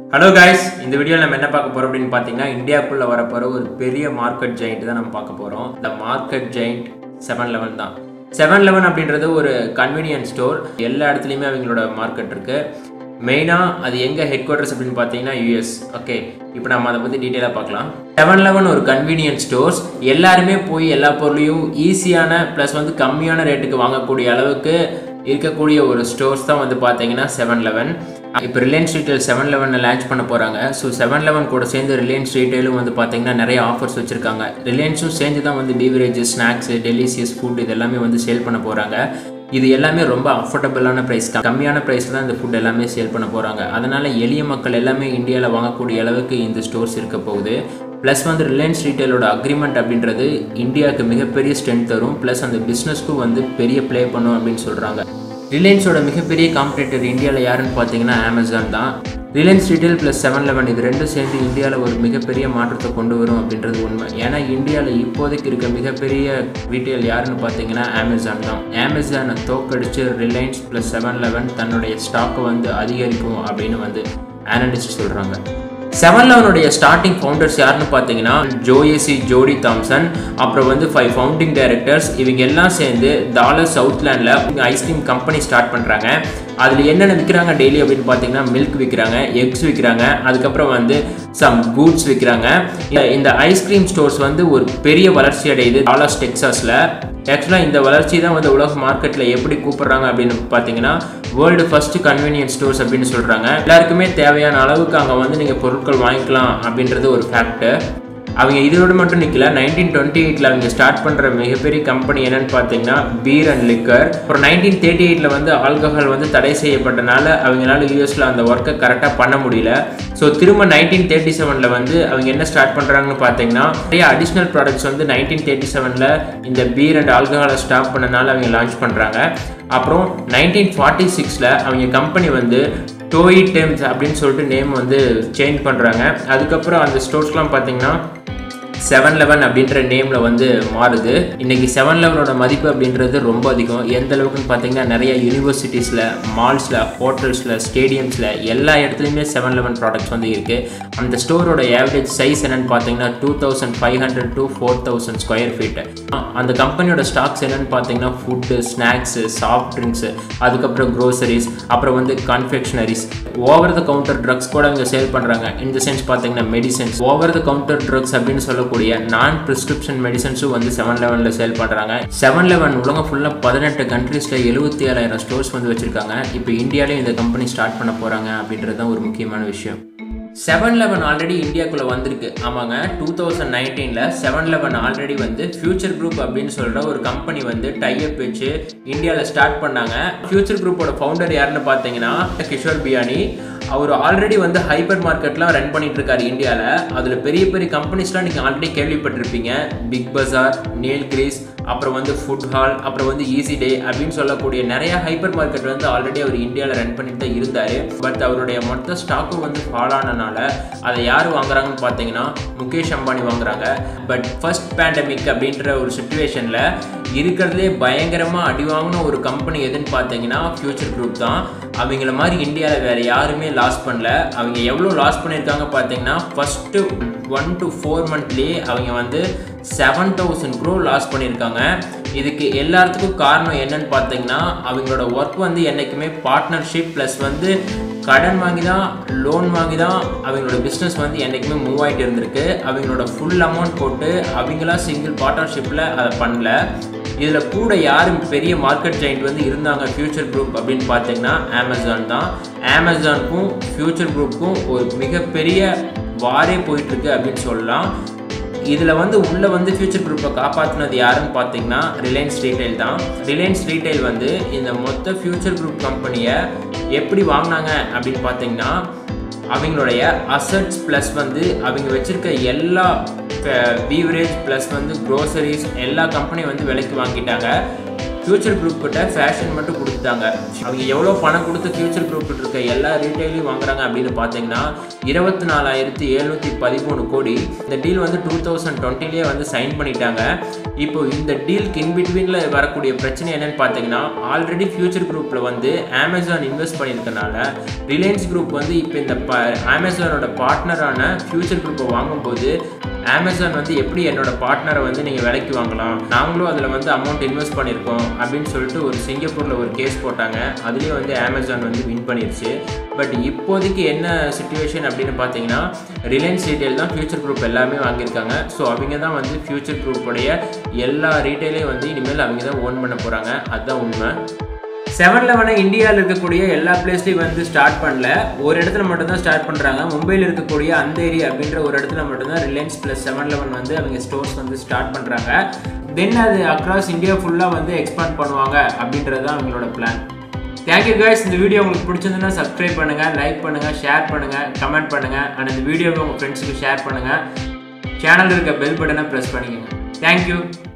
hello guys இந்த வீடியோவில் நம்ம என்ன பார்க்க போகிறோம் அப்படின்னு பார்த்தீங்கன்னா இந்தியாவுக்குள்ளே வரப்போகிற ஒரு பெரிய மார்க்கெட் ஜெயிண்ட் தான் நம்ம பார்க்க போகிறோம் இந்த மார்க்கெட் ஜெயிண்ட் செவன் லெவன் தான் செவன் லெவன் அப்படின்றது ஒரு கன்வீனியன்ஸ் ஸ்டோர் எல்லா இடத்துலையுமே அவங்களோட மார்க்கெட் இருக்குது மெயினாக அது எங்கே ஹெட் குவார்ட்டர்ஸ் அப்படின்னு பார்த்தீங்கன்னா யூஎஸ் ஓகே இப்போ நம்ம அதை பற்றி டீட்டெயிலாக பார்க்கலாம் செவன் லெவன் ஒரு கன்வீனியன்ஸ் ஸ்டோர்ஸ் எல்லாருமே போய் எல்லா பொருளையும் ஈஸியான ப்ளஸ் வந்து கம்மியான ரேட்டுக்கு வாங்கக்கூடிய அளவுக்கு இருக்கக்கூடிய ஒரு ஸ்டோர்ஸ் தான் வந்து பார்த்தீங்கன்னா செவன் லெவன் இப்போ ரிலையன்ஸ் ரீட்டைல் செவன் லெவனில் லான்ச் பண்ண போகிறாங்க ஸோ செவன் லெவன் கூட சேர்ந்து ரிலையன்ஸ் ரீட்டைலும் வந்து பார்த்தீங்கன்னா நிறைய ஆஃபர்ஸ் வச்சுருக்காங்க ரிலையன்ஸும் சேர்ந்து தான் வந்து பீவரேஜஸ் ஸ்நாக்ஸு டெலிசியஸ் ஃபுட் இது எல்லாமே வந்து சேல் பண்ண போகிறாங்க இது எல்லாமே ரொம்ப அஃபோர்டபுளான ப்ரைஸ் தான் கம்மியான ப்ரைஸில் தான் இந்த ஃபுட் எல்லாமே சேல் பண்ண போகிறாங்க அதனால் எளிய மக்கள் எல்லாமே இந்தியாவில் வாங்கக்கூடிய அளவுக்கு இந்த ஸ்டோர்ஸ் இருக்க போகுது ப்ளஸ் வந்து ரிலையன்ஸ் ரீட்டைலோட அக்ரிமெண்ட் அப்படின்றது இந்தியாவுக்கு மிகப்பெரிய ஸ்ட்ரென்த் தரும் ப்ளஸ் அந்த பிஸ்னஸ்க்கும் வந்து பெரிய ப்ளே பண்ணும் அப்படின்னு சொல்கிறாங்க ரிலையன்ஸோட மிகப்பெரிய காம்படிட்டர் இந்தியாவில் யாருன்னு பார்த்தீங்கன்னா அமேசான் தான் Reliance retail plus seven eleven இது ரெண்டும் சேர்ந்து இந்தியாவில் ஒரு மிகப்பெரிய மாற்றத்தை கொண்டு வரும் அப்படின்றது உண்மை ஏன்னா இந்தியாவில் இப்போதைக்கு இருக்க மிகப்பெரிய ரீட்டைல் யாருன்னு பார்த்தீங்கன்னா அமேசான் தான் அமேசானை தோக்கடிச்சு ரிலையன்ஸ் ப்ளஸ் செவன் லெவன் தன்னுடைய ஸ்டாக்கை வந்து அதிகரிக்கும் அப்படின்னு வந்து அனலிஸ்ட் சொல்கிறாங்க செவன் லெவனுடைய ஸ்டார்டிங் ஃபவுண்டர்ஸ் யாருன்னு பார்த்தீங்கன்னா ஜோஏசி ஜோடி தாம்சன் அப்புறம் வந்து ஃபைவ் ஃபவுண்டிங் டைரக்டர்ஸ் இவங்க எல்லாம் சேர்ந்து டாலர் சவுத்லேண்டில் ஐஸ்கிரீம் கம்பெனி ஸ்டார்ட் பண்ணுறாங்க அதில் என்னென்ன விற்கிறாங்க டெய்லி அப்படின்னு பார்த்தீங்கன்னா மில்க் விற்கிறாங்க எக்ஸ் விற்கிறாங்க அதுக்கப்புறம் வந்து சம் கூட்ஸ் விற்கிறாங்க இந்த ஐஸ்கிரீம் ஸ்டோர்ஸ் வந்து ஒரு பெரிய வளர்ச்சி அடையுது டாலர்ஸ் டெக்ஸாஸில் ஆக்சுவலாக இந்த வளர்ச்சி தான் வந்து உலக மார்க்கெட்டில் எப்படி கூப்பிடுறாங்க அப்படின்னு பார்த்தீங்கன்னா வேர்ல்டு ஃபர்ஸ்ட் கன்வீனியன்ஸ் ஸ்டோர்ஸ் அப்படின்னு சொல்கிறாங்க எல்லாருக்குமே தேவையான அளவுக்கு அங்கே வந்து நீங்கள் பொருட்கள் வாங்கிக்கலாம் அப்படின்றது ஒரு ஃபேக்ட்டு அவங்க இதோடு மட்டும் நிற்கல நைன்டீன் டுவெண்ட்டி எயிட்டில் அவங்க ஸ்டார்ட் பண்ணுற மிகப்பெரிய கம்பெனி என்னன்னு பார்த்தீங்கன்னா பீர் அண்ட் லிக்கர் அப்புறம் நைன்டீன் தேர்ட்டி எயிட்டில் வந்து ஆல்கஹால் வந்து தடை செய்யப்பட்டனால அவங்களால யூஎஸில் அந்த ஒர்க்கை கரெக்டாக பண்ண முடியல ஸோ திரும்ப நைன்டீன் தேர்ட்டி செவனில் வந்து அவங்க என்ன ஸ்டார்ட் பண்ணுறாங்கன்னு பார்த்தீங்கன்னா நிறைய அடிஷ்னல் ப்ராடக்ட்ஸ் வந்து நைன்டீன் தேர்ட்டி செவனில் இந்த பீர் அண்ட் ஆல்கஹாலை ஸ்டாப் பண்ணனால அவங்க லான்ச் பண்ணுறாங்க அப்புறம் நைன்டீன் ஃபார்ட்டி சிக்ஸில் அவங்க கம்பெனி வந்து டோயி டெம்ஸ் அப்படின்னு சொல்லிட்டு நேம் வந்து சேஞ்ச் பண்ணுறாங்க அதுக்கப்புறம் அந்த ஸ்டோர்ஸ்லாம் பார்த்தீங்கன்னா செவன் லெவன் அப்படின்ற நேமில் வந்து மாறுது இன்றைக்கி செவன் லெவனோட மதிப்பு அப்படின்றது ரொம்ப அதிகம் எந்த அளவுக்குன்னு பார்த்தீங்கன்னா நிறைய யூனிவர்சிட்டிஸில் மால்ஸில் ஹோட்டல்ஸில் ஸ்டேடியம்ஸில் எல்லா இடத்துலையுமே செவன் லெவன் ப்ராடக்ட்ஸ் வந்து இருக்குது அந்த ஸ்டோரோட ஆவரேஜ் சைஸ் என்னென்னு பார்த்தீங்கன்னா two thousand five hundred to four thousand square feet அந்த கம்பெனியோட ஸ்டாக்ஸ் என்னென்னு பார்த்தீங்கன்னா ஃபுட்டு ஸ்நாக்ஸு சாஃப்ட் ட்ரிங்க்ஸு அதுக்கப்புறம் க்ரோசரிஸ் அப்புறம் வந்து confectioneries over the counter drugs கூட அவங்க சேல் பண்ணுறாங்க இந்த சென்ஸ் பார்த்தீங்கன்னா medicines over the counter drugs அப்படின்னு சொல்லக்கூடிய நான் ப்ரிஸ்கிரிப்ஷன் மெடிசன்ஸும் வந்து செவன் லெவனில் சேல் பண்ணுறாங்க செவன் லெவன் உலகம் ஃபுல்லாக பதினெட்டு கண்ட்ரீஸில் எழுபத்தி ஏழாயிரம் ஸ்டோர்ஸ் வந்து வச்சுருக்காங்க இப்போ இந்தியாவிலையும் இந்த கம்பெனி ஸ்டார்ட் பண்ண போகிறாங்க அப்படின்றது தான் ஒரு முக்கியமான விஷயம் செவன் லெவன் ஆல்ரெடி இந்தியாக்குள்ளே வந்திருக்கு ஆமாங்க டூ தௌசண்ட் நைன்டீனில் செவன் லெவன் ஆல்ரெடி வந்து ஃபியூச்சர் குரூப் அப்படின்னு சொல்கிற ஒரு கம்பெனி வந்து டைஅப் வச்சு இந்தியாவில் ஸ்டார்ட் பண்ணாங்க ஃபியூச்சர் குரூப்போட ஃபவுண்டர் யாருன்னு பார்த்தீங்கன்னா கிஷோர் பியானி அவர் ஆல்ரெடி வந்து ஹைப்பர் மார்க்கெட்லாம் ரன் பண்ணிட்டு இருக்காரு இந்தியாவில் அதில் பெரிய பெரிய கம்பெனிஸ்லாம் நீங்கள் ஆல்ரெடி கேள்விப்பட்டிருப்பீங்க பிக் பஜார் நேல் கிரீஸ் அப்புறம் வந்து ஃபுட் ஹால் அப்புறம் வந்து ஈஸி டே அப்படின்னு சொல்லக்கூடிய நிறைய ஹைப்பர் மார்க்கெட் வந்து ஆல்ரெடி அவர் இந்தியாவில் ரன் பண்ணிட்டு தான் இருந்தார் பட் அவருடைய மொத்த ஸ்டாக்கும் வந்து ஃபால் ஆனனால அதை யார் வாங்குறாங்கன்னு பார்த்தீங்கன்னா முகேஷ் அம்பானி வாங்குறாங்க பட் ஃபர்ஸ்ட் பேண்டமிக் அப்படின்ற ஒரு சுச்சுவேஷனில் இருக்கிறதுலே பயங்கரமாக அடி வாங்கின ஒரு கம்பெனி எதுன்னு பார்த்தீங்கன்னா ஃபியூச்சர் குரூப் தான் அவங்கள மாதிரி இந்தியாவில் வேறு யாருமே லாஸ் பண்ணல அவங்க எவ்வளோ லாஸ் பண்ணியிருக்காங்க பார்த்தீங்கன்னா ஃபஸ்ட்டு ஒன் டு ஃபோர் மந்த்லேயே அவங்க வந்து செவன் தௌசண்ட் க்ரோ லாஸ் பண்ணியிருக்காங்க இதுக்கு எல்லாத்துக்கும் காரணம் என்னன்னு பார்த்தீங்கன்னா அவங்களோட ஒர்க் வந்து என்றைக்குமே பார்ட்னர்ஷிப் ப்ளஸ் வந்து கடன் வாங்கி தான் லோன் வாங்கி தான் அவங்களோட பிஸ்னஸ் வந்து என்றைக்குமே மூவ் ஆகிட்டு இருந்திருக்கு அவங்களோட ஃபுல் அமௌண்ட் போட்டு அவங்களா சிங்கிள் பார்ட்னர்ஷிப்பில் அதை பண்ணல இதில் கூட யாரும் பெரிய மார்க்கெட் ஜெயிண்ட் வந்து இருந்தாங்க ஃபியூச்சர் குரூப் அப்படின்னு பார்த்தீங்கன்னா அமேசான் தான் அமேசானுக்கும் ஃபியூச்சர் குரூப்புக்கும் ஒரு மிகப்பெரிய வாரே போயிட்டுருக்கு அப்படின்னு சொல்லலாம் இதில் வந்து உள்ளே வந்து ஃபியூச்சர் குரூப்பை காப்பாற்றினது யாருன்னு பார்த்தீங்கன்னா ரிலையன்ஸ் ரீட்டைல் தான் ரிலையன்ஸ் ரீட்டைல் வந்து இந்த மொத்த ஃபியூச்சர் குரூப் கம்பெனியை எப்படி வாங்கினாங்க அப்படின்னு பார்த்தீங்கன்னா அவங்களுடைய அசட்ஸ் ப்ளஸ் வந்து அவங்க வச்சுருக்க எல்லா பீவரேஜ் ப்ளஸ் வந்து க்ரோசரிஸ் எல்லா கம்பெனியும் வந்து விலைக்கு வாங்கிட்டாங்க ஃபியூச்சர் குரூப் கிட்ட ஃபேஷன் மட்டும் கொடுத்துட்டாங்க அவங்க எவ்வளோ பணம் கொடுத்து ஃபியூச்சர் குரூப் இருக்க எல்லா ரீட்டைலையும் வாங்குறாங்க அப்படின்னு பார்த்தீங்கன்னா இருபத்தி நாலாயிரத்தி எழுநூற்றி பதிமூணு கோடி இந்த டீல் வந்து டூ தௌசண்ட் டுவெண்ட்டிலேயே வந்து சைன் பண்ணிட்டாங்க இப்போ இந்த டீலுக்கு இன் பிட்வீனில் வரக்கூடிய பிரச்சனை என்னன்னு பார்த்தீங்கன்னா ஆல்ரெடி ஃபியூச்சர் குரூப்பில் வந்து அமேசான் இன்வெஸ்ட் பண்ணியிருக்கனால ரிலையன்ஸ் குரூப் வந்து இப்போ இந்த ப அமேசானோட பார்ட்னரான ஃபியூச்சர் குரூப்பை வாங்கும்போது அமேசான் வந்து எப்படி என்னோட பார்ட்னரை வந்து நீங்கள் விலைக்கு வாங்கலாம் நாங்களும் அதில் வந்து அமௌண்ட் இன்வெஸ்ட் பண்ணியிருக்கோம் அப்படின்னு சொல்லிட்டு ஒரு சிங்கப்பூரில் ஒரு கேஸ் போட்டாங்க அதுலேயும் வந்து அமேசான் வந்து வின் பண்ணிருச்சு பட் இப்போதைக்கு என்ன சுச்சுவேஷன் அப்படின்னு பார்த்தீங்கன்னா ரிலையன்ஸ் ரீட்டைல் தான் ஃபியூச்சர் குரூப் எல்லாமே வாங்கியிருக்காங்க ஸோ அவங்க தான் வந்து ஃபியூச்சர் குரூப்புடைய எல்லா ரீட்டைலையும் வந்து இனிமேல் அவங்க தான் ஓன் பண்ண போகிறாங்க அதுதான் உண்மை செவன் லெவனை இந்தியாவில் இருக்கக்கூடிய எல்லா பிளேஸ்லையும் வந்து ஸ்டார்ட் பண்ணல ஒரு இடத்துல மட்டும்தான் ஸ்டார்ட் பண்ணுறாங்க மும்பையில் இருக்கக்கூடிய அந்தேரி அப்படின்ற ஒரு இடத்துல மட்டும்தான் ரிலையன்ஸ் ப்ளஸ் செவன் லெவன் வந்து அவங்க ஸ்டோர்ஸ் வந்து ஸ்டார்ட் பண்ணுறாங்க தென் அது அக்ராஸ் இந்தியா ஃபுல்லாக வந்து எக்ஸ்பாண்ட் பண்ணுவாங்க அப்படின்றது தான் அவங்களோட பிளான் தேங்க்யூ guys இந்த வீடியோ உங்களுக்கு பிடிச்சிருந்ததுன்னா சப்ஸ்கிரைப் பண்ணுங்கள் லைக் பண்ணுங்கள் ஷேர் பண்ணுங்கள் கமெண்ட் பண்ணுங்கள் அண்ட் இந்த வீடியோவை உங்கள் ஃப்ரெண்ட்ஸுக்கு ஷேர் பண்ணுங்கள் சேனலில் இருக்க பெல் பட்டனை ப்ரெஸ் பண்ணிக்கோங்க தேங்க்யூ